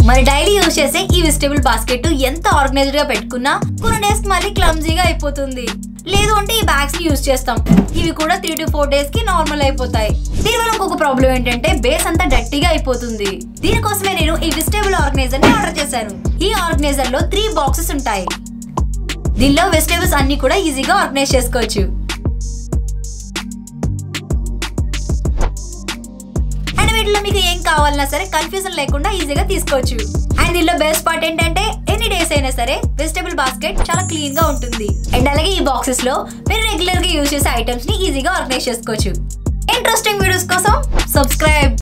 మరి daily use చేసే ఈ వెజిటేబుల్ బాస్కెట్ ఎంత ఆర్గనైజ్డ్ గా పెట్టుకున్నా కొన్ని డేస్ కి మళ్ళీ క్లమ్జీగా అయిపోతుంది లేదు అంటే ఈ బ్యాగ్స్ ని యూజ్ చేస్తాం ఇవి కూడా త్రీ టు ఫోర్ డేస్ కి నార్మల్ అయిపోతాయి దీనివల్ల ఇంకొక ప్రాబ్లం ఏంటంటే బేస్ అంతా డట్టిగా అయిపోతుంది దీనికోసమే నేను ఈ వెజిటేబుల్ ఆర్గనైజర్ ని ఆర్డర్ చేశాను ఈ ఆర్గనైజర్ లో త్రీ బాక్సెస్ ఉంటాయి దీనిలో వెజిటేబుల్స్ అన్ని కూడా ఈజీగా ఆర్గనైజ్ చేసుకోవచ్చు అండ్ వీటిలో మీకు ఏం కావాలన్నా సరే కన్ఫ్యూజన్ లేకుండా ఈజీగా తీసుకోవచ్చు అండ్ దీనిలో బెస్ట్ పార్ట్ ఏంటంటే ఎన్ని డేస్ అయినా సరే వెజిటేబుల్ బాస్కెట్ చాలా క్లీన్ గా ఉంటుంది అండ్ అలాగే ఈ బాక్సెస్ లో మీరు రెగ్యులర్ గా యూజ్ చేసే ఐటమ్స్ ని ఈజీగా ఆర్గనైజ్ చేసుకోవచ్చు ఇంట్రెస్టింగ్ వీడియోస్ కోసం సబ్స్క్రైబ్